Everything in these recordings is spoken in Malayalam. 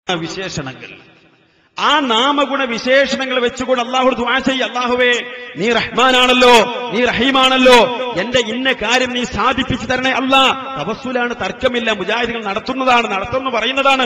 വിശേഷണങ്ങൾ ആ നാമഗുണ വിശേഷണങ്ങൾ വെച്ചുകൊണ്ട് അള്ളാഹുട് ദുആ ചെയ്യ അള്ളാഹുവേ നീ റഹ്മാനാണല്ലോ നീ റഹീമാണല്ലോ എന്റെ ഇന്ന കാര്യം നീ സാധിപ്പിച്ചു തരണേ അല്ലാ തപസ്സുലാണ് തർക്കമില്ല മുജാഹിദികൾ നടത്തുന്നതാണ് നടത്തുന്നു പറയുന്നതാണ്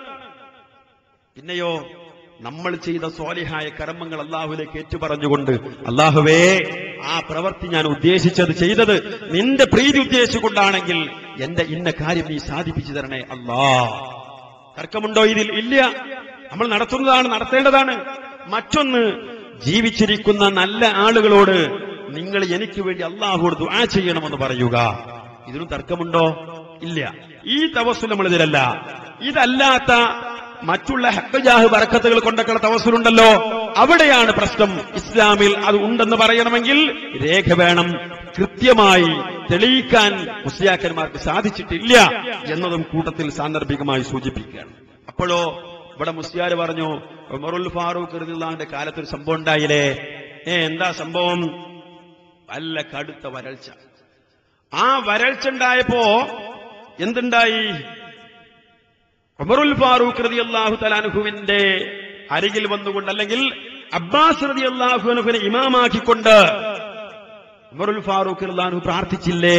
പിന്നെയോ നമ്മൾ ചെയ്ത സ്വാലിഹായ കർമ്മങ്ങൾ അള്ളാഹുലേക്ക് ഏറ്റുപറഞ്ഞുകൊണ്ട് അള്ളാഹുവേ ആ പ്രവൃത്തി ഞാൻ ഉദ്ദേശിച്ചത് ചെയ്തത് നിന്റെ പ്രീതി ഉദ്ദേശിച്ചുകൊണ്ടാണെങ്കിൽ എന്റെ ഇന്ന കാര്യം നീ സാധിപ്പിച്ചു തരണേ അല്ലാ തർക്കമുണ്ടോ ഇതിൽ ഇല്ല നമ്മൾ നടത്തുന്നതാണ് നടത്തേണ്ടതാണ് മറ്റൊന്ന് ജീവിച്ചിരിക്കുന്ന നല്ല ആളുകളോട് നിങ്ങൾ എനിക്ക് വേണ്ടി അള്ളാഹുവോട് ദുആ ചെയ്യണമെന്ന് പറയുക ഇതിനും തർക്കമുണ്ടോ ഇല്ല ഈ തവസ്സുൽ നമ്മൾ ഇതിലല്ല ഇതല്ലാത്ത മറ്റുള്ള ഹക്കജാഹ് ബറക്കത്തുകൾ കൊണ്ടൊക്കെയുള്ള തവസ്സുലുണ്ടല്ലോ അവിടെയാണ് പ്രശ്നം ഇസ്ലാമിൽ അത് ഉണ്ടെന്ന് പറയണമെങ്കിൽ രേഖ വേണം കൃത്യമായി തെളിയിക്കാൻ മുസ്ലിയാക്കന്മാർക്ക് സാധിച്ചിട്ടില്ല എന്നതും കൂട്ടത്തിൽ സാന്ദർഭികമായി സൂചിപ്പിക്കുകയാണ് അപ്പോഴോ ഇവിടെ മുസ്ലിയാർ പറഞ്ഞു ഉമറുൽ ഫാറൂഖ് റളിയല്ലാഹുവിന്റെ കാലത്ത് ഒരു സംഭവം ഉണ്ടായില്ലേ ഏ എന്താ സംഭവം വല്ല കടുത്ത വരൾച്ച ആ വരൾച്ച ഉണ്ടായപ്പോ എന്തുണ്ടായി ഉമറുൽ ഫാറൂഖ് റതി അള്ളാഹു തലാനുഹുവിന്റെ അരികിൽ വന്നുകൊണ്ട് അല്ലെങ്കിൽ അബ്ബാസ് റതി അള്ളാഹുനുഹുവിനെ ഇമാമാക്കിക്കൊണ്ട് ഉമറുൽ ഫാറൂഖ് അള്ളാഹു പ്രാർത്ഥിച്ചില്ലേ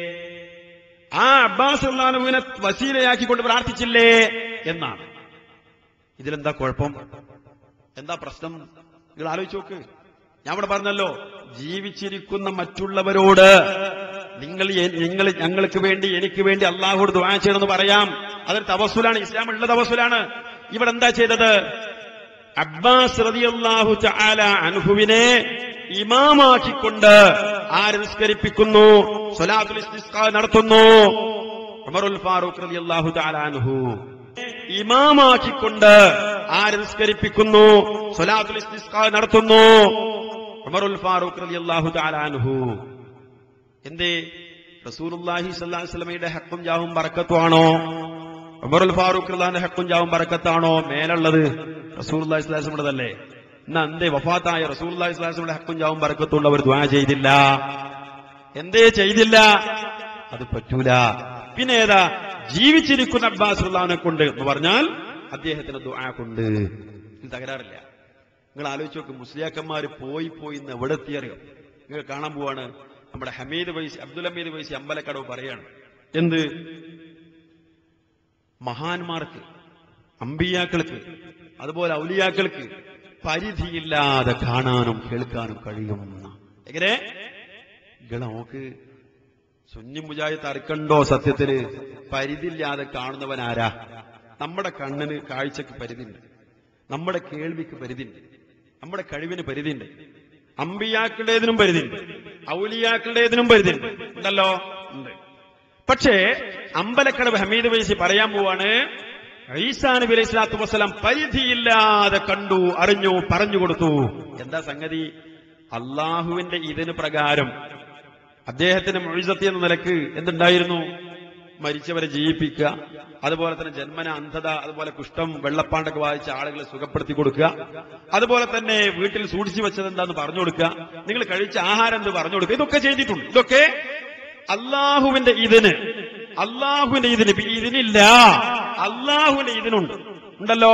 ആ അബ്ബാസ് അള്ളാഹുവിനെ വസീലയാക്കിക്കൊണ്ട് പ്രാർത്ഥിച്ചില്ലേ എന്നാണ് ഇതിലെന്താ കുഴപ്പം എന്താ പ്രശ്നം നിങ്ങൾ ആലോചിച്ച് നോക്ക് ഞാൻ ഇവിടെ പറഞ്ഞല്ലോ ജീവിച്ചിരിക്കുന്ന മറ്റുള്ളവരോട് നിങ്ങൾ എ- നിങ്ങൾ ഞങ്ങൾക്ക് വേണ്ടി എനിക്ക് വേണ്ടി അള്ളാഹുട് ദുആ ചെയ്യണമെന്ന് പറയാം അതൊരു തവസുലാണ് ഇസ്ലാം ഉള്ള തവസുലാണ് ഇവിടെ എന്താ ചെയ്തത് അബ്ബാസ് റളിയല്ലാഹു തആല അൻഹുവിനെ ഇമാമാക്കിക്കൊണ്ട് ആര് നിസ്കരിപ്പിക്കുന്നു സ്വലാത്തുൽ ഇസ്തിസ്ഖാ നടത്തുന്നു ഉമറുൽ ഫാറൂഖ് റളിയല്ലാഹു തആല അൻഹു ഇമാമാക്കിക്കൊണ്ട് ആര് നിസ്കരിപ്പിക്കുന്നു സ്വലാത്തുൽ ഇസ്തിസ്ഖാ നടത്തുന്നു ഉമറുൽ ഫാറൂഖ് റളിയല്ലാഹു തആല അൻഹു എന്തേ റസൂലുള്ളാഹി സ്വല്ലല്ലാഹു അലൈഹി വസല്ലമയുടെ ഹക്കും ജാവും ബറക്കത്തുമാണോ ഉമറുൽ ഫാറൂഖ് റളിയല്ലാഹുവിന്റെ ഹക്കും ജാവും ബറക്കത്താണോ മേലുള്ളത് റസൂലുള്ളാഹി സ്വല്ലല്ലാഹു അലൈഹി വസല്ലമയുടേതല്ലേ എന്നാ എന്തേ വഫാത്തായ റസൂലുള്ളാഹി സ്വല്ലല്ലാഹു അലൈഹി വസല്ലമയുടെ ഹക്കും ജാവും ബറക്കത്തുള്ള അവർ ദുആ ചെയ്തില്ല എന്തേ ചെയ്തില്ല അത് പറ്റൂല പിന്നെ ഏതാ ജീവിച്ചിരിക്കുന്ന അബ്ബാസ് റളിയല്ലാഹുവിനെ കൊണ്ട് എന്ന് പറഞ്ഞാൽ അദ്ദേഹത്തിന് ദുആ കൊണ്ട് ഇത് തകരാറില്ല നിങ്ങൾ ആലോചിച്ച് നോക്ക് മുസ്ലിയാക്കന്മാര് പോയി പോയി ഇന്ന് എവിടെ എത്തിയറിയോ നിങ്ങൾ കാണാൻ പോവാണ് നമ്മുടെ ഹമീദ് വൈസി അബ്ദുൽ ഹമീദ് വൈസി അമ്പലക്കടവ് പറയാണ് എന്ത് മഹാന്മാർക്ക് അമ്പിയാക്കൾക്ക് അതുപോലെ ഔലിയാക്കൾക്ക് പരിധിയില്ലാതെ കാണാനും കേൾക്കാനും കഴിയും എങ്ങനെ ഇങ്ങളെ നോക്ക് സുന്നി മുജാഹിദ് തർക്കണ്ടോ സത്യത്തില് പരിധിയില്ലാതെ കാണുന്നവൻ ആരാ നമ്മുടെ കണ്ണിന് കാഴ്ചക്ക് പരിധിയുണ്ട് നമ്മുടെ കേൾവിക്ക് പരിധിയുണ്ട് നമ്മുടെ കഴിവിന് പരിധിയുണ്ട് അമ്പിയാക്കളുടേതിനും പരിധിയുണ്ട് ഔലിയാക്കളുടേതിനും പരിധിയുണ്ട് ഉണ്ടല്ലോ ഉണ്ട് പക്ഷേ അമ്പലക്കടവ് ഹമീദ് വൈസി പറയാൻ പോവാണ് ഈസാ നബി അലൈഹി സ്വലാത്തു വസ്സലാം പരിധിയില്ലാതെ കണ്ടു അറിഞ്ഞു പറഞ്ഞു കൊടുത്തു എന്താ സംഗതി അള്ളാഹുവിന്റെ ഇതിന് പ്രകാരം അദ്ദേഹത്തിന് മൊഴിസത്തി എന്ന നിലക്ക് എന്തുണ്ടായിരുന്നു മരിച്ചവരെ ജീവിപ്പിക്കുക അതുപോലെ തന്നെ ജന്മന അന്ധത അതുപോലെ കുഷ്ഠം വെള്ളപ്പാണ്ടൊക്കെ വായിച്ച ആളുകളെ സുഖപ്പെടുത്തി കൊടുക്കുക അതുപോലെ തന്നെ വീട്ടിൽ സൂക്ഷിച്ചു വെച്ചത് എന്താന്ന് പറഞ്ഞു കൊടുക്കുക നിങ്ങൾ കഴിച്ച ആഹാരം എന്ത് പറഞ്ഞു കൊടുക്കുക ഇതൊക്കെ ചെയ്തിട്ടുണ്ട് ഇതൊക്കെ അള്ളാഹുവിന്റെ ഇതിന് അള്ളാഹുവിന്റെ ഇതിന് ഇപ്പൊ ഇതിനില്ല അള്ളാഹുവിന്റെ ഇതിനുണ്ട് ഉണ്ടല്ലോ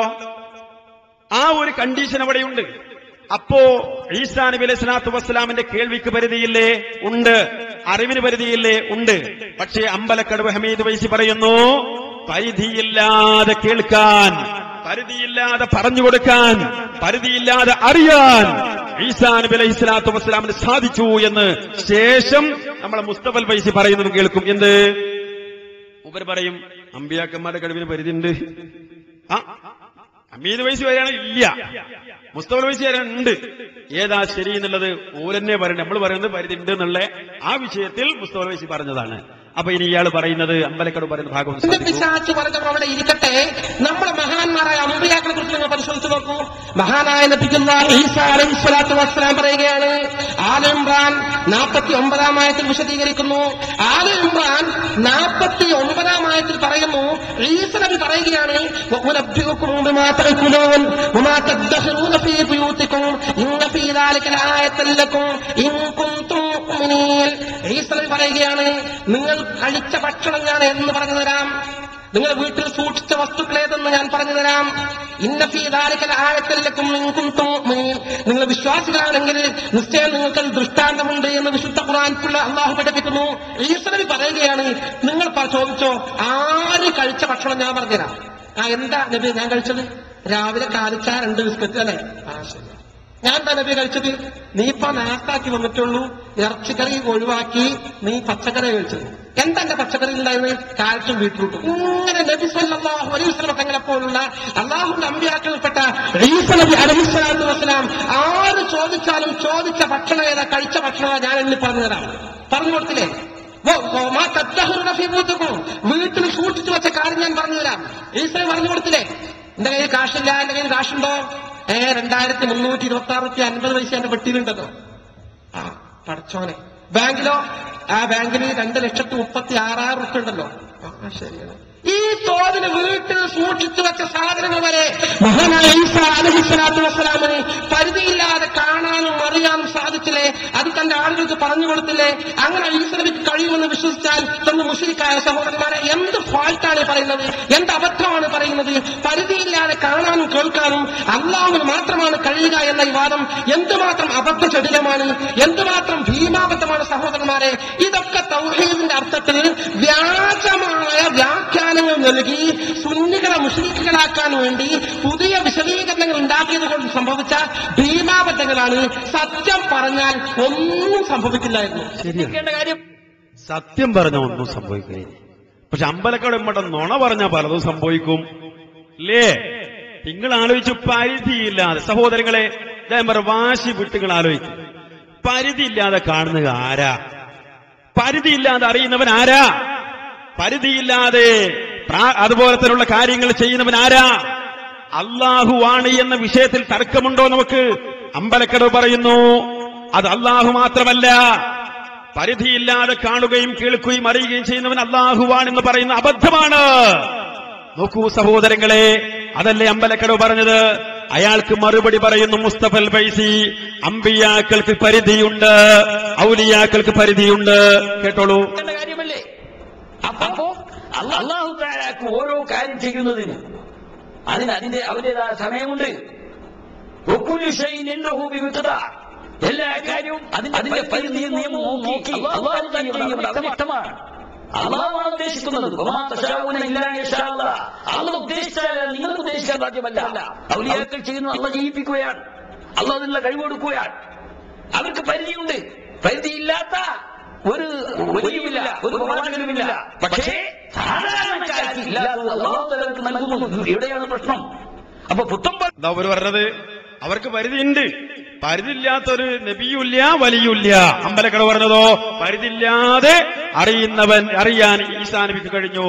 ആ ഒരു കണ്ടീഷൻ അവിടെയുണ്ട് അപ്പോ ഈസാ നബി അലൈഹി സ്വലാത്തു വസ്സലാമിന്റെ കേൾവിക്ക് പരിധിയില്ലേ ഉണ്ട് അറിവിന് പരിധിയില്ലേ ഉണ്ട് പക്ഷേ അമ്പലക്കടവ് ഹമീദ് വൈസി പറയുന്നു പരിധിയില്ലാതെ കേൾക്കാൻ പരിധിയില്ലാതെ പറഞ്ഞു കൊടുക്കാൻ പരിധിയില്ലാതെ അറിയാൻ ഈസാ നബി അലൈഹി സ്വലാത്തു വസ്സലാമിന് സാധിച്ചു എന്ന് ശേഷം നമ്മളെ മുസ്തഫൽ വൈസി പറയുന്നത് കേൾക്കും എന്ത് മൂപ്പര് പറയും അമ്പിയാക്കന്മാരുടെ കഴിവിന് പരിധിയുണ്ട് ആ അമീദ് വയസ്സ് വരെയാണ് ഇല്ല മുസ്തഫ വയസ്സ് വരെ ഉണ്ട് ഏതാ ശരി എന്നുള്ളത് ഓരെന്നെ പറയുന്നത് നമ്മൾ പറയുന്നത് പരിധി ഉണ്ട് എന്നുള്ള ആ വിഷയത്തിൽ മുസ്തഫ വയസ്സ് പറഞ്ഞതാണ് അപ്പൊ ഇനി ഇയാൾ പറയുന്നത് അമ്പലക്കട് പറയുന്ന ഭാഗം ഒന്ന് എന്റെ ശ്രദ്ധിക്കൂ. പിശാച്ച് പറഞ്ഞപ്പോൾ അവിടെ ഇരിക്കട്ടെ നമ്മുടെ മഹാന്മാരായ അമ്പിയാക്കളെ കുറിച്ച് നിങ്ങൾ പരിശോധിച്ചു നോക്കൂ മഹാനായ ലഭിക്കുന്ന ഈസാ അലൈഹി സ്വലാത്തു വസ്സലാം പറയുകയാണ് ആല ഇമ്രാൻ നാൽപ്പത്തി ഒമ്പതാം ആയത്തിൽ വിശദീകരിക്കുന്നു ആല ഇമ്രാൻ നാൽപ്പത്തി ഒമ്പതാം ആയത്തിൽ പറയുന്നു ഈസ നബി പറയുകയാണ് وأنبئكم بما تأكلون وما تدخرون في بيوتكم إن في ذلك لآية لكم إن كنتم مؤمنين ഈസ നബി പറയുകയാണ് നിങ്ങൾ കഴിച്ച ഭക്ഷണം ഞാൻ എന്ന് പറഞ്ഞു തരാം നിങ്ങൾ വീട്ടിൽ സൂക്ഷിച്ച വസ്തുക്കൾ ഏതെന്ന് ഞാൻ പറഞ്ഞു തരാം ഇന്നഫീദാലിക്കൽ ആഴത്തല്ലക്കും നിങ്ങൾ വിശ്വാസികളാണെങ്കിൽ നിശ്ചയം നിങ്ങൾക്ക് അത് ദൃഷ്ടാന്തമുണ്ട് എന്ന് വിശുദ്ധ ഖുർആൻക്കുള്ള അള്ളാഹു പഠിപ്പിക്കുന്നു ഈശ്വരൻ പറയുകയാണ് നിങ്ങൾ പ- ചോദിച്ചോ ആര് കഴിച്ച ഭക്ഷണം ഞാൻ പറഞ്ഞുതരാം ആ എന്താ നബി ഞാൻ കഴിച്ചത് രാവിലെ കാലിച്ച രണ്ട് ബിസ്ക്കറ്റ് അല്ലേ ആ ശരി ഞാൻ എന്താ നബി കഴിച്ചത് നീ ഇപ്പൊ നാസ്താക്കി വന്നിട്ടുള്ളൂ ഇറച്ചിക്കറി ഒഴിവാക്കി നീ പച്ചക്കറി കഴിച്ചത് എന്താ എന്റെ പച്ചക്കറി ഉണ്ടായിരുന്നത് കാരറ്റും ബീട്രൂട്ടും ഇങ്ങനെ നബി സല്ലല്ലാഹു അലൈഹി വസല്ലം തങ്ങളെ പോലുള്ള അള്ളാഹുന്റെ അമ്പിയാക്കൾപ്പെട്ട ഈസ നബി അലൈഹി സ്വലാത്തു വസ്സലാം ആര് ചോദിച്ചാലും ചോദിച്ച ഭക്ഷണം ഏതാ കഴിച്ച ഭക്ഷണം ഞാൻ എണ്ണി പറഞ്ഞു തരാം പറഞ്ഞു കൊടുത്തില്ലേ വ- വ- മാ തദ്ദഹറുന ഫീ ബൂത്തിക്കും. വീട്ടിൽ സൂക്ഷിച്ചു വെച്ച കാര്യം ഞാൻ പറഞ്ഞു തരാം ഈശ്വരൻ പറഞ്ഞു കൊടുത്തില്ലേ എന്റെ കയ്യിൽ കാശില്ല എന്റെ കയ്യിൽ കാശുണ്ടോ ഏ രണ്ടായിരത്തി മുന്നൂറ്റി ഇരുപത്തി ആറ് റുപ്യ അൻപത് പൈസ എന്റെ പെട്ടിയിലുണ്ടല്ലോ ആ പടച്ചോനെ ബാങ്കിലോ ആ ബാങ്കിൽ രണ്ട് ലക്ഷത്തി മുപ്പത്തി ആറായിരം റുപ്യ ഉണ്ടല്ലോ ആ ശരിയാണ് ഈ തോതിന് വീട്ടിൽ സൂക്ഷിച്ചു വെച്ച സാധനങ്ങൾ വരെ മഹാനായ ഈസ അലഹിസ്വലാത്തു വസ്സലാമിന് പരിധിയില്ലാതെ കാണാനും അറിയാനും സാധിച്ചില്ലേ അത് തന്റെ ആളുകൾക്ക് പറഞ്ഞു കൊടുത്തില്ലേ അങ്ങനെ ഈശ്വരവിക്ക് കഴിയുമെന്ന് വിശ്വസിച്ചാൽ തന്ന് മുഷിരിക്കായ സഹോദരന്മാരെ എന്ത് ഫാൾട്ടാണ് പറയുന്നത് എന്ത് അബദ്ധമാണ് പറയുന്നത് പരിധിയില്ലാതെ കാണാനും കേൾക്കാനും അള്ളാഹുവിന് മാത്രമാണ് കഴിയുക എന്ന ഈ വാദം എന്തുമാത്രം അബദ്ധ ചടിലമാണ് എന്തുമാത്രം ഭീമാബദ്ധമാണ് സഹോദരന്മാരെ ഇതൊക്കെ തൗഹീദിന്റെ അർത്ഥത്തിൽ വ്യാജമായ വ്യാഖ്യാനങ്ങൾ നൽകി സുന്നികളെ മുസ്ലിക്കുകളാക്കാൻ വേണ്ടി പുതിയ വിശദീകരണങ്ങൾ ഉണ്ടാക്കിയത് കൊണ്ട് സംഭവിച്ച ഭീമാബദ്ധങ്ങളാണ് സത്യം പറഞ്ഞാൽ ഒന്നും സംഭവിക്കില്ലായിരുന്നു ശരിയാണ് കാര്യം സത്യം പറഞ്ഞ ഒന്നും സംഭവിക്കുകയില്ല പക്ഷെ അമ്പലക്കട ഇമ്മട്ടം നുണ പറഞ്ഞ പലതും സംഭവിക്കും അല്ലേ നിങ്ങൾ ആലോചിച്ചു പരിധിയില്ലാതെ സഹോദരങ്ങളെ ഞാൻ പറ വാശി വിട്ടുകൾ ആലോചിക്കും പരിധിയില്ലാതെ കാണുന്നത് ആരാ പരിധിയില്ലാതെ അറിയുന്നവൻ ആരാ പരിധിയില്ലാതെ പ്രാ- അതുപോലെ തന്നെയുള്ള കാര്യങ്ങൾ ചെയ്യുന്നവൻ ആരാ അള്ളാഹു ആണ് എന്ന വിഷയത്തിൽ തർക്കമുണ്ടോ നമുക്ക് അമ്പലക്കടവ് പറയുന്നു അത് അള്ളാഹു മാത്രമല്ല പരിധിയില്ലാതെ കാണുകയും കേൾക്കുകയും അറിയുകയും ചെയ്യുന്നവൻ അള്ളാഹുവാണെന്ന് പറയുന്ന അബദ്ധമാണ് നോക്കൂ സഹോദരങ്ങളെ അതല്ലേ അമ്പലക്കടവ് പറഞ്ഞത് അയാൾക്ക് മറുപടി പറയുന്നു മുസ്തഫൽ ഫൈസി അമ്പിയാക്കൾക്ക് പരിധിയുണ്ട് ഔലിയാക്കൾക്ക് പരിധിയുണ്ട് കേട്ടോളൂ എന്ന കാര്യമല്ലേ അപ്പോ അല്ല- അള്ളാഹു താലാക്ക് ഓരോ കാര്യം ചെയ്യുന്നതിന് അതിന് അതിന്റെ അവന്റേതായ സമയമുണ്ട് ഒക്കുലു ഷൈഇൻ ഇന്നഹു ബിമിഖ്താർ. എല്ലാ കാര്യവും അതിന്റെ അതിന്റെ പരിധിയും നിയമവും നോക്കി അള്ളാഹു തന്നെ ചെയ്യുന്നത് അവന് ഇഷ്ടമാണ് അള്ളാഹുവാണ് ഉദ്ദേശിക്കുന്നത് വമാ തശാഊന ഇല്ലാ അൻ യശാ അല്ലാഹ്. അള്ളാഹ് ഉദ്ദേശിച്ചാൽ നിങ്ങൾക്ക് ഉദ്ദേശിക്കാൻ സാധ്യമല്ല ഔലിയാക്കൾ ചെയ്യുന്നത് അള്ളാഹ് ചെയ്യിപ്പിക്കുകയാണ് അള്ളാഹ് അതിനുള്ള കഴിവ് കൊടുക്കുകയാണ് അവർക്ക് പരിധിയുണ്ട് പരിധിയില്ലാത്ത ഒരു വലിയുമില്ല ഒരു പ്രവാചകനുമില്ല പക്ഷേ സാധാരണക്കാർക്ക് ഇല്ലാത്തത് അള്ളാഹു തആല നൽകുന്നു ഇവിടെയാണ് പ്രശ്നം അപ്പൊ പുത്തം എന്താ അവർ പറഞ്ഞത് അവർക്ക് പരിധിയുണ്ട് പരിധിയില്ലാത്തൊരു നബിയുമില്ല വലിയുമില്ല അമ്പലക്കട പറഞ്ഞതോ പരിധിയില്ലാതെ അറിയുന്നവൻ അറിയാൻ ഈസാ നബിക്ക് കഴിഞ്ഞു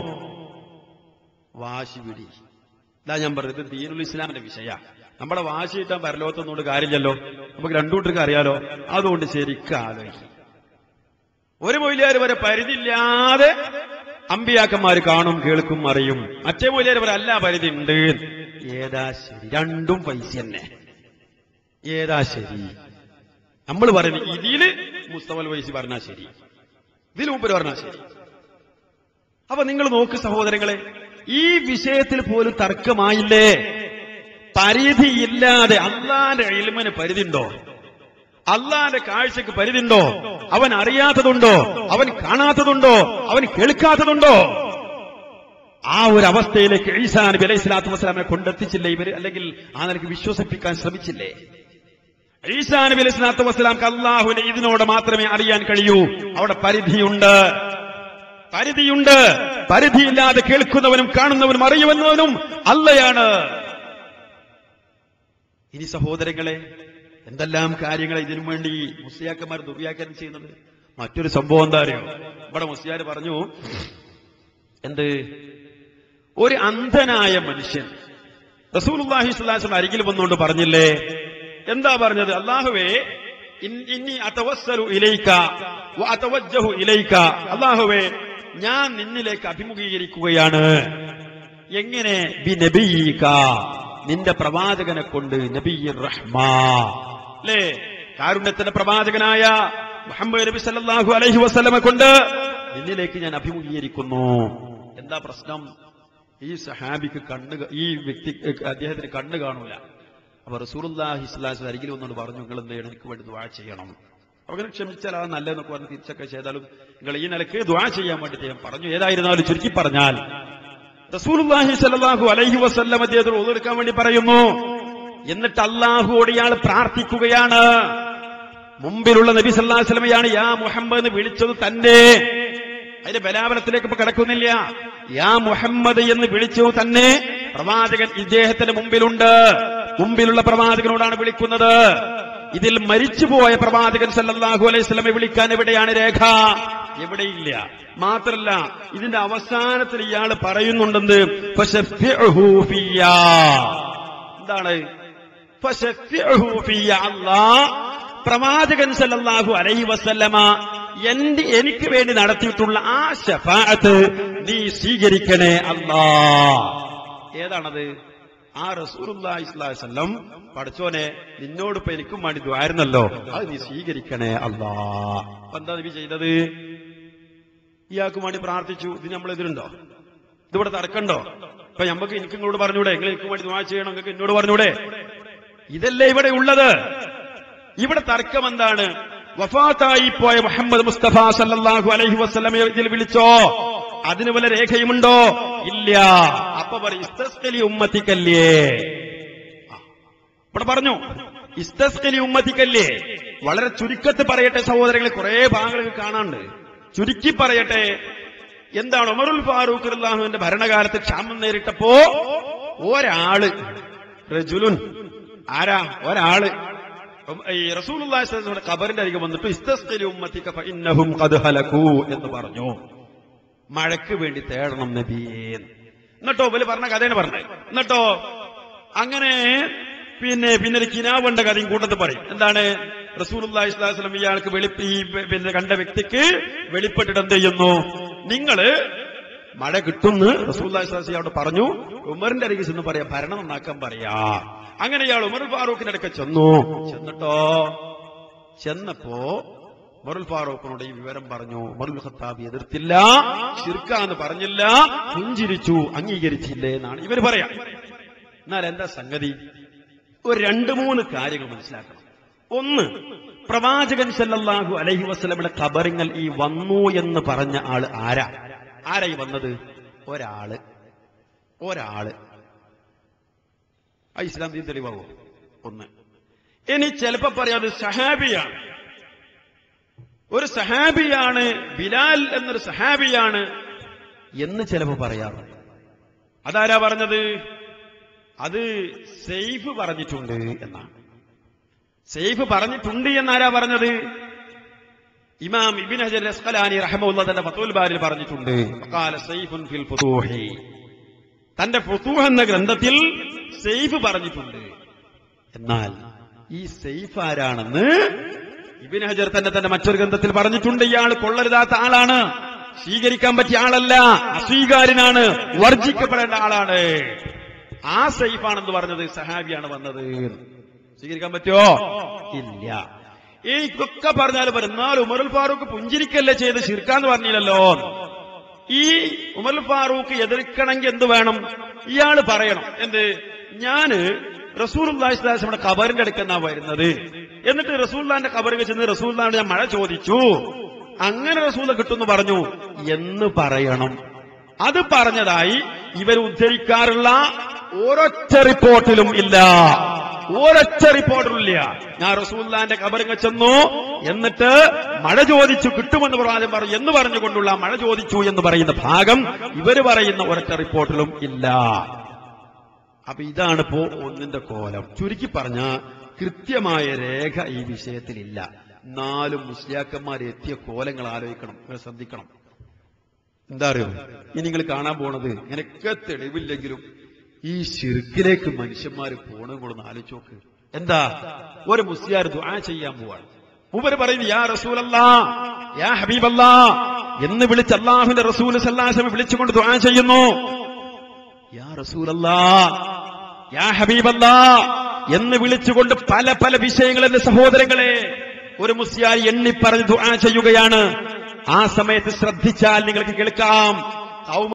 വാശി പിടി ഇതാ ഞാൻ പറഞ്ഞത് ദീനുൽ ഇസ്ലാമിന്റെ വിഷയ നമ്മുടെ വാശി കിട്ടാൻ പരലോകത്തൊന്നുകൊണ്ട് കാര്യമില്ലല്ലോ നമുക്ക് രണ്ടൂട്ടർക്ക് അറിയാലോ അതുകൊണ്ട് ശരിക്കും ആലോചിക്കും ഒരു മൊയിലാർ വരെ പരിധിയില്ലാതെ അമ്പിയാക്കന്മാർ കാണും കേൾക്കും അറിയും മറ്റേ മൊയിലാർ വരെ അല്ല പരിധി ഉണ്ട് ഏതാ ശരി രണ്ടും പൈസ തന്നെ ഏതാ ശരി നമ്മൾ പറയുന്നത് ഇതില് മുസ്തഫൽ വൈസി പറഞ്ഞാ ശരി ഇതിൽ മുമ്പ് പറഞ്ഞാ ശരി അപ്പൊ നിങ്ങൾ നോക്ക് സഹോദരങ്ങളെ ഈ വിഷയത്തിൽ പോലും തർക്കമായില്ലേ പരിധിയില്ലാതെ അള്ളാന്റെ ഇൽമിന് പരിധിയുണ്ടോ അള്ളാന്റെ കാഴ്ചക്ക് പരിധിയുണ്ടോ അവൻ അറിയാത്തതുണ്ടോ അവൻ കാണാത്തതുണ്ടോ അവൻ കേൾക്കാത്തതുണ്ടോ ആ ഒരു അവസ്ഥയിലേക്ക് ഈസാ നബി അലൈഹി സ്വലാത്തു വസ്സലാമിനെ കൊണ്ടെത്തിച്ചില്ലേ ഇവര് അല്ലെങ്കിൽ ആ നിലയ്ക്ക് വിശ്വസിപ്പിക്കാൻ ശ്രമിച്ചില്ലേ ഈസാ നബി അലൈഹി സ്വലാത്തു വസ്സലാംക്ക് അള്ളാഹുവിനെ ഇതിനോട് മാത്രമേ അറിയാൻ കഴിയൂ അവിടെ പരിധിയുണ്ട് പരിധിയുണ്ട് പരിധിയില്ലാതെ കേൾക്കുന്നവനും കാണുന്നവനും അറിയുന്നവനും അല്ലയാണ് ഇനി സഹോദരങ്ങളെ എന്തെല്ലാം കാര്യങ്ങൾ ഇതിനു വേണ്ടി മുസ്ലിയാക്കന്മാർ ദുർവ്യാഖ്യാനം ചെയ്യുന്നത് മറ്റൊരു സംഭവം എന്താ അറിയോ ഇവിടെ മുസ്ലിയാർ പറഞ്ഞു എന്ത് ഒരു അന്ധനായ മനുഷ്യൻ റസൂലുള്ളാഹി സ്വല്ലല്ലാഹു അലൈഹി വസല്ലം അരികിൽ വന്നുകൊണ്ട് പറഞ്ഞില്ലേ എന്താ പറഞ്ഞത് അള്ളാഹുവേ ഇൻ- ഇന്നി അതവസ്സലു ഇലൈക വ അതവജ്ജഹു ഇലൈക അള്ളാഹുവേ ഞാൻ നിന്നിലേക്ക് അഭിമുഖീകരിക്കുകയാണ് എങ്ങനെ ബി നബിയിക നിന്റെ പ്രവാചകനെ കൊണ്ട് നബിയ്യിർ റഹ്മാ അല്ലേ കാരുണ്യത്തിന്റെ പ്രവാചകനായ മുഹമ്മദ് നബി സല്ലല്ലാഹു അലൈഹി വസല്ലമെ കൊണ്ട് നിന്നിലേക്ക് ഞാൻ അഭിമുഖീകരിക്കുന്നു എന്താ പ്രശ്നം ഈ സഹാബിക്ക് കണ്ണ് ക- ഈ വ്യക്തി അദ്ദേഹത്തിന് കണ്ണ് കാണൂല അപ്പൊ റസൂറുല്ലാഹി ഇസ്ലാസ് അരികിൽ വന്നോട് പറഞ്ഞു നിങ്ങൾ എന്ത് ചെയ്യണം എനിക്ക് വേണ്ടി ദ്വാ ചെയ്യണം അങ്ങനെ ക്ഷമിച്ചാൽ അത് നല്ലതെന്നൊക്കെ പറഞ്ഞ് തിരിച്ചൊക്കെ ചെയ്താലും നിങ്ങൾ ഈ നിലക്ക് ദ്വാ ചെയ്യാൻ വേണ്ടിയിട്ട് ഞാൻ പറഞ്ഞു ഏതായിരുന്നാലും ചുരുക്കി പറഞ്ഞാൽ റസൂലുള്ളാഹി സ്വല്ലല്ലാഹു അലൈഹി വസല്ലം അദ്ദേഹത്തോട് ഒതെടുക്കാൻ വേണ്ടി പറയുന്നു എന്നിട്ട് അള്ളാഹുവോട് ഇയാൾ പ്രാർത്ഥിക്കുകയാണ് മുമ്പിലുള്ള നബി സല്ലല്ലാഹു അലൈഹി വസല്ലമയാണ് യാ മുഹമ്മദ് എന്ന് വിളിച്ചത് തന്നെ അതിന്റെ ബലാബലത്തിലേക്ക് ഇപ്പൊ കിടക്കുന്നില്ല യാ മുഹമ്മദ് എന്ന് വിളിച്ചു തന്നെ പ്രവാചകൻ ഇദ്ദേഹത്തിന്റെ മുമ്പിലുണ്ട് മുമ്പിലുള്ള പ്രവാചകനോടാണ് വിളിക്കുന്നത് ഇതിൽ മരിച്ചുപോയ പ്രവാചകൻ സല്ലല്ലാഹു അലൈഹി വസല്ലമെ വിളിക്കാൻ എവിടെയാണ് രേഖ എവിടെയില്ല മാത്രല്ല ഇതിന്റെ അവസാനത്തിൽ ഇയാൾ പറയുന്നുണ്ടെന്ന് ഫശഫിഉഹു ഫിയ്യാ. എന്താണ് ഫശഫിഉഹു ഫിയ്യാ. അല്ലാ പ്രവാചകൻ സല്ലല്ലാഹു അലൈഹി വസല്ലമ എന്റെ എനിക്ക് വേണ്ടി നടത്തിയിട്ടുള്ള ആ ഷഫാഅത്ത് നീ സ്വീകരിക്കണേ അല്ലാ ഏതാണത് ആ റസൂലുള്ളാഹി സ്വല്ലല്ലാഹു അലൈഹി വസല്ലം പഠിച്ചോനെ നിന്നോട് ഇപ്പൊ എനിക്കും വേണ്ടി ദ്വാരുന്നല്ലോ അത് നീ സ്വീകരിക്കണേ അല്ലാ അപ്പൊ എന്താ നബി ചെയ്തത് ഇയാൾക്ക് വേണ്ടി പ്രാർത്ഥിച്ചു ഇത് നമ്മൾ എതിരുണ്ടോ ഇതിവിടെ തർക്കണ്ടോ ഇപ്പൊ നമുക്ക് എനിക്ക് ഇങ്ങോട്ട് പറഞ്ഞൂടെ നിങ്ങൾ എനിക്ക് വേണ്ടി ദ്വാ ചെയ്യണം നിങ്ങൾക്ക് എന്നോട് പറഞ്ഞൂടെ ഇതല്ലേ ഇവിടെ ഉള്ളത് ഇവിടെ തർക്കം എന്താണ് വഫാത്തായി പോയ മുഹമ്മദ് മുസ്തഫ സല്ലല്ലാഹു അലൈഹി വസല്ലമയെ ഇതിൽ വിളിച്ചോ അതിന് വല്ല രേഖയുമുണ്ടോ ഇല്ല അപ്പൊ പറയും ഇസ്തസ്കലി ഉമ്മത്തിക്കല്ലേ ആ. ഇവിടെ പറഞ്ഞു ഇസ്തസ്കലി ഉമ്മത്തിക്കല്ലേ വളരെ ചുരുക്കത്ത് പറയട്ടെ സഹോദരങ്ങളെ കുറെ ഭാഗങ്ങൾ കാണാണ്ട് ചുരുക്കി പറയട്ടെ എന്താണ് ഉമറുൽ ഫാറൂഖ് അള്ളാഹുവിന്റെ ഭരണകാലത്ത് ക്ഷാമം നേരിട്ടപ്പോ ഒരാള് റജുലുൻ ആരാ ഒരാള് ഈ റസൂലുള്ളാഹി സ്വല്ലല്ലാഹു അലൈഹി വസല്ലം ഖബറിന്റെ അരികെ വന്നിട്ട് ഇസ്തസ്ഖിലി ഉമ്മത്തിക ഫഇന്നഹും ഖദ് ഹലകൂ എന്ന് പറഞ്ഞു മഴയ്ക്ക് വേണ്ടി തേടണം നബിയേ എന്നിട്ടോ ഇവര് പറഞ്ഞ കഥയാണ് പറഞ്ഞത് എന്നിട്ടോ അങ്ങനെ പിന്നെ പിന്നെ ഒരു കിനാവണ്ട കഥയും കൂട്ടത്തിൽ പറയും എന്താണ് റസൂലുള്ളാഹി സ്വല്ലല്ലാഹു അലൈഹി വസല്ലം ഇയാൾക്ക് വെളി ഈ പിന്നെ കണ്ട വ്യക്തിക്ക് വെളിപ്പെട്ടിട്ട് എന്ത് ചെയ്യുന്നു നിങ്ങള് മഴ കിട്ടുന്ന് റസൂലുള്ളാഹി സ്വല്ലല്ലാഹു അലൈഹി വസല്ലം അവിടെ പറഞ്ഞു ഉമറിന്റെ അരികിൽ ചെന്ന് പറയാ ഭരണം നന്നാക്കാൻ പറയാ അങ്ങനെ ഇയാൾ ഉമർ ഫാറൂഖിന്റെ അടുക്ക ചെന്നു ചെന്നിട്ടോ ചെന്നപ്പോ ഉമറുൽ ഫാറൂഖിനോട് ഈ വിവരം പറഞ്ഞു ഉമറുൽ ഖത്താബ് എതിർത്തില്ല ഷിർക്കാന്ന് പറഞ്ഞില്ല പുഞ്ചിരിച്ചു അംഗീകരിച്ചില്ലേ എന്നാണ് ഇവര് പറയാ എന്നാൽ എന്താ സംഗതി ഒരു രണ്ട് മൂന്ന് കാര്യങ്ങൾ മനസ്സിലാക്കണം ഒന്ന് പ്രവാചകൻ സല്ലല്ലാഹു അലൈഹി വസല്ലമയുടെ ഖബറിങ്ങൾ ഈ വന്നു എന്ന് പറഞ്ഞ ആള് ആരാ ആരാ ഈ വന്നത് ഒരാള് ഒരാള് ആ ഇസ്ലാം ദീൻ തെളിവാവോ ഒന്ന് ഇനി ചിലപ്പോ പറയാത് സഹാബിയാണ് ഒരു സഹാബിയാണ് ബിലാൽ എന്നൊരു സഹാബിയാണ് എന്ന് ചിലപ്പോ പറയാറുണ്ട് അതാരാ പറഞ്ഞത് അത് സെയ്ഫ് പറഞ്ഞിട്ടുണ്ട് എന്നാണ് സെയ്ഫ് പറഞ്ഞിട്ടുണ്ട് എന്നാരാ പറഞ്ഞത് ഇമാം ഇബിൻ ഹജർ അസ്കലാനി റഹമുല്ല തന്റെ ഫത്തുൽ ബാരിൽ പറഞ്ഞിട്ടുണ്ട് വഖാല സൈഫുൻ ഫിൽ ഫുതൂഹി തന്റെ ഫുതൂഹ് എന്ന ഗ്രന്ഥത്തിൽ സെയ്ഫ് പറഞ്ഞിട്ടുണ്ട് എന്നാൽ ഈ സെയ്ഫ് ആരാണെന്ന് ഇബിൻ ഹജർ തന്നെ തന്റെ മറ്റൊരു ഗ്രന്ഥത്തിൽ പറഞ്ഞിട്ടുണ്ട് ഇയാൾ കൊള്ളരുതാത്ത ആളാണ് സ്വീകരിക്കാൻ പറ്റിയ ആളല്ല അസ്വീകാര്യനാണ് വർജിക്കപ്പെടേണ്ട ആളാണ് ആ സൈഫാണെന്ന് പറഞ്ഞത് സഹാബിയാണ് വന്നത് സ്വീകരിക്കാൻ പറ്റുമോ ഇല്ല ഈ ഇതൊക്കെ പറഞ്ഞാലും വരും എന്നാൽ ഉമറുൽ ഫാറൂഖ് പുഞ്ചിരിക്കല്ലേ ചെയ്ത് ശിർക്കാന്ന് പറഞ്ഞില്ലല്ലോ ഈ ഉമറുൽ ഫാറൂഖ് എതിർക്കണമെങ്കിൽ എന്ത് വേണം ഇയാള് പറയണം എന്ത് ഞാന് റസൂൽസ്ലാസിന്റെ ഖബറിന്റെ അടുക്കെന്നാ വരുന്നത് എന്നിട്ട് റസൂല്ലാന്റെ ഖബറിൽ ചെന്ന് റസൂല്ലാണ്ട് ഞാൻ മഴ ചോദിച്ചു അങ്ങനെ റസൂല കിട്ടുമെന്ന് പറഞ്ഞു എന്ന് പറയണം അത് പറഞ്ഞതായി ഇവർ ഉദ്ധരിക്കാറുള്ള ഒരൊറ്റ റിപ്പോർട്ടിലും ഇല്ല ഒരൊറ്റ റിപ്പോർട്ടിലും ഇല്ല ഞാൻ റസൂല്ലാന്റെ കബറിങ്ങ ചെന്നു എന്നിട്ട് മഴ ചോദിച്ചു കിട്ടുമെന്ന് പ്രവാചകൻ പറഞ്ഞു എന്ന് പറഞ്ഞുകൊണ്ടുള്ള മഴ ചോദിച്ചു എന്ന് പറയുന്ന ഭാഗം ഇവര് പറയുന്ന ഒരൊറ്റ റിപ്പോർട്ടിലും ഇല്ല അപ്പൊ ഇതാണ് ഇപ്പോ ഒന്നിന്റെ കോലം ചുരുക്കി പറഞ്ഞ കൃത്യമായ രേഖ ഈ വിഷയത്തിലില്ല നാലും മുസ്ലിയാക്കന്മാർ എത്തിയ കോലങ്ങൾ ആലോചിക്കണം നിങ്ങൾ ശ്രദ്ധിക്കണം എന്താ അറിയോ ഇനി നിങ്ങൾ കാണാൻ പോണത് ഇങ്ങനെയൊക്കെ തെളിവില്ലെങ്കിലും ഈ ഷിർക്കിലേക്ക് മനുഷ്യന്മാർ പോണെന്ന് ആലോചിച്ച് നോക്ക് എന്താ ഒരു മുസ്ലിയാർ ദുആ ചെയ്യാൻ പോവാണ് മൂപ്പര് പറയുന്നു യാ റസൂലല്ലാ യാ ഹബീബല്ലാ എന്ന് വിളിച്ച് അള്ളാഹുവിന്റെ റസൂൽ സല്ലാസമെ വിളിച്ചുകൊണ്ട് ദുആ ചെയ്യുന്നു യാ റസൂലല്ലാ യാ ഹബീബല്ലാ എന്ന് വിളിച്ചുകൊണ്ട് പല പല വിഷയങ്ങൾ എന്റെ സഹോദരങ്ങളെ ഒരു മുസ്ലിയാർ എണ്ണി പറഞ്ഞ് ദുആ ചെയ്യുകയാണ് ആ സമയത്ത് ശ്രദ്ധിച്ചാൽ നിങ്ങൾക്ക് കേൾക്കാം